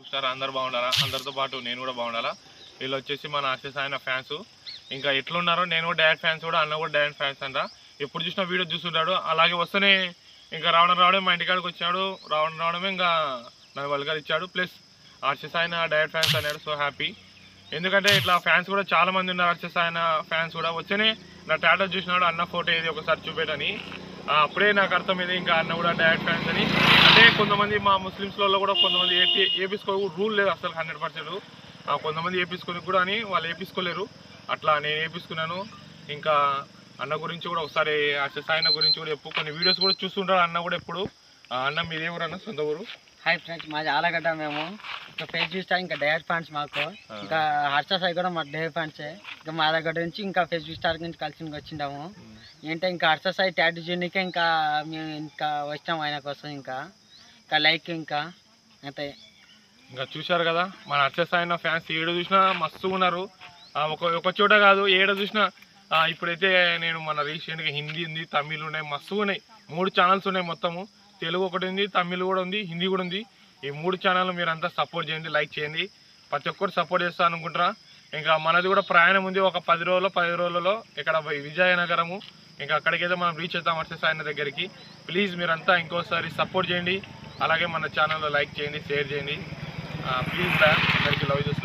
Star అందరు బాగుండాలా అందరితో పాటు నేను కూడా బాగుండాలా వీళ్ళు వచ్చేసి మన ఆశీస్ ఆయన ఫ్యాన్స్ ఇంకా ఎట్లున్నారో నేను కూడా డాడ్ ఫ్యాన్స్ కూడా అన్న కూడా డాడ్ ఫ్యాన్స్ అంట ఎప్పుడు చూసినా వీడియో చూస్తుంటాడు అలాగే వస్తేనే ఇంకా రావడం రావడం మా ఇంటికాడికి వచ్చాడు రావడం రావడమే ఇంకా నన్ను వల్గర్ ఇచ్చాడు ప్లస్ ఆర్షిస్ ఆయన డాడ్ ఫ్యాన్స్ అన్నాడు సో హ్యాపీ ఎందుకంటే ఇట్లా ఫ్యాన్స్ కూడా చాలా మంది ఉన్నారు ఆర్షిస్ ఆయన ఫ్యాన్స్ కూడా వచ్చేనే నా టాటా చూసినాడు అన్న ఫోటో ఏది ఒకసారి చూపెట్టని ఆ, అప్పుడే నాకు అర్థమైంది ఇంకా అన్న కూడా డాడ్ ఫ్యాన్స్ అని అంటే కొంతమంది మా ముస్లిమ్స్లలో కూడా కొంతమంది ఏపీ ఏపీసుకో రూల్ లేదు అసలు హండ్రెడ్ పర్సెంట్ కొంతమంది ఏపీసుకోని కూడా అని వాళ్ళు ఏపీసుకోలేరు అట్లా నేను ఏపీసుకున్నాను ఇంకా అన్న గురించి కూడా ఒకసారి అసెస్ ఆయన గురించి కూడా చెప్పు కొన్ని వీడియోస్ కూడా చూస్తుంటారు అన్న కూడా ఎప్పుడు ఆ, అన్న మీదే ఊరు అన్న సొంత ఊరు హాయ్ ఫ్రెండ్స్ మాది ఆలగడ్డ మేము ఇంకా ఫేస్ చూస్తా ఇంకా డైరెక్ట్ ఫ్యాన్స్ మాకు ఆ. ఇంకా హర్ష సాయి కూడా మా డైరెక్ట్ ఫ్యాన్సే ఇంకా మా దగ్గర నుంచి ఇంకా ఫేస్ స్టార్ నుంచి కలిసి వచ్చిండాము ఏంటంటే ఇంకా హర్ష సాయి ట్యాటూ చేయడానికే ఇంకా మేము ఇంకా వచ్చాము ఆయన కోసం ఇంకా ఇంకా లైక్ ఇంకా అంతే ఇంకా చూశారు కదా మన అర్చస్ ఆయన ఫ్యాన్స్ ఏడు చూసినా మస్తు ఉన్నారు ఆ, ఒక ఒక చోట కాదు ఏడ చూసినా ఆ, ఇప్పుడైతే నేను మన రీసెంట్గా హిందీ ఉంది తమిళ్ ఉన్నాయి మస్తు ఉన్నాయి మూడు ఛానల్స్ ఉన్నాయి మొత్తము తెలుగు ఒకటి ఉంది తమిళ్ కూడా ఉంది హిందీ కూడా ఉంది ఈ మూడు ఛానల్ మీరు అంతా సపోర్ట్ చేయండి లైక్ చేయండి ప్రతి ఒక్కరు సపోర్ట్ చేస్తా అనుకుంటారా ఇంకా మనది కూడా ప్రయాణం ఉంది ఒక పది రోజులు పది రోజులలో ఇక్కడ వి- విజయనగరము ఇంకా అక్కడికైతే మనం రీచ్ అవుతాం వర్సెస్ ఆయన దగ్గరికి ప్లీజ్ మీరంతా ఇంకోసారి సపోర్ట్ చేయండి అలాగే మన ఛానల్లో లైక్ చేయండి షేర్ చేయండి ప్లీజ్ అందరికీ లవ్